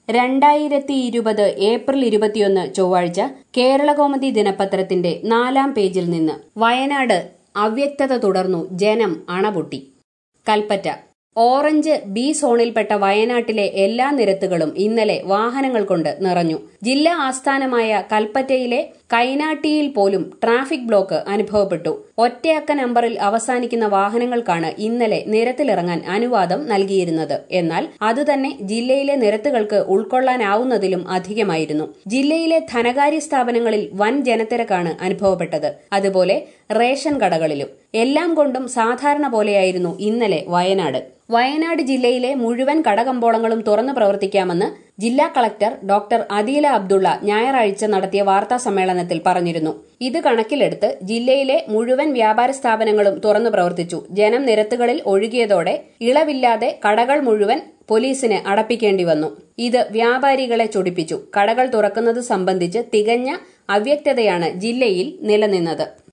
രണ്ടായിരത്തി ഇരുപത് ഏപ്രിൽ ഇരുപത്തിയൊന്ന് ചൊവ്വാഴ്ച കേരളകൗമുദി ദിനപത്രത്തിന്റെ നാലാം പേജിൽ നിന്ന് വയനാട് അവ്യക്തത തുടർന്നു ജനം അണപൊട്ടി കൽപ്പറ്റ ഓറഞ്ച് ബി സോണിൽപ്പെട്ട വയനാട്ടിലെ എല്ലാ നിരത്തുകളും ഇന്നലെ വാഹനങ്ങൾ കൊണ്ട് നിറഞ്ഞു ജില്ലാ ആസ്ഥാനമായ കൽപ്പറ്റയിലെ കൈനാട്ടിയിൽ പോലും ട്രാഫിക് ബ്ലോക്ക് അനുഭവപ്പെട്ടു ഒറ്റയക്ക നമ്പറിൽ അവസാനിക്കുന്ന വാഹനങ്ങൾക്കാണ് ഇന്നലെ നിരത്തിലിറങ്ങാൻ അനുവാദം നൽകിയിരുന്നത് എന്നാൽ അതുതന്നെ ജില്ലയിലെ നിരത്തുകൾക്ക് ഉൾക്കൊള്ളാനാവുന്നതിലും അധികമായിരുന്നു ജില്ലയിലെ ധനകാര്യ സ്ഥാപനങ്ങളിൽ വൻ ജനത്തിരക്കാണ് അനുഭവപ്പെട്ടത് അതുപോലെ റേഷൻ കടകളിലും എല്ലാം കൊണ്ടും സാധാരണ പോലെയായിരുന്നു ഇന്നലെ വയനാട് വയനാട് ജില്ലയിലെ മുഴുവൻ കടകമ്പോളങ്ങളും തുറന്നു പ്രവർത്തിക്കാമെന്ന് ജില്ലാ കളക്ടർ ഡോക്ടർ അദീല അബ്ദുള്ള ഞായറാഴ്ച നടത്തിയ വാർത്താ സമ്മേളനത്തിൽ പറഞ്ഞിരുന്നു ഇത് കണക്കിലെടുത്ത് ജില്ലയിലെ മുഴുവൻ വ്യാപാര സ്ഥാപനങ്ങളും തുറന്നു പ്രവർത്തിച്ചു ജനം നിരത്തുകളിൽ ഒഴുകിയതോടെ ഇളവില്ലാതെ കടകൾ മുഴുവൻ പോലീസിന് അടപ്പിക്കേണ്ടി വന്നു ഇത് വ്യാപാരികളെ ചൊടിപ്പിച്ചു കടകൾ തുറക്കുന്നത് സംബന്ധിച്ച് തികഞ്ഞ അവ്യക്തതയാണ് ജില്ലയിൽ നിലനിന്നത്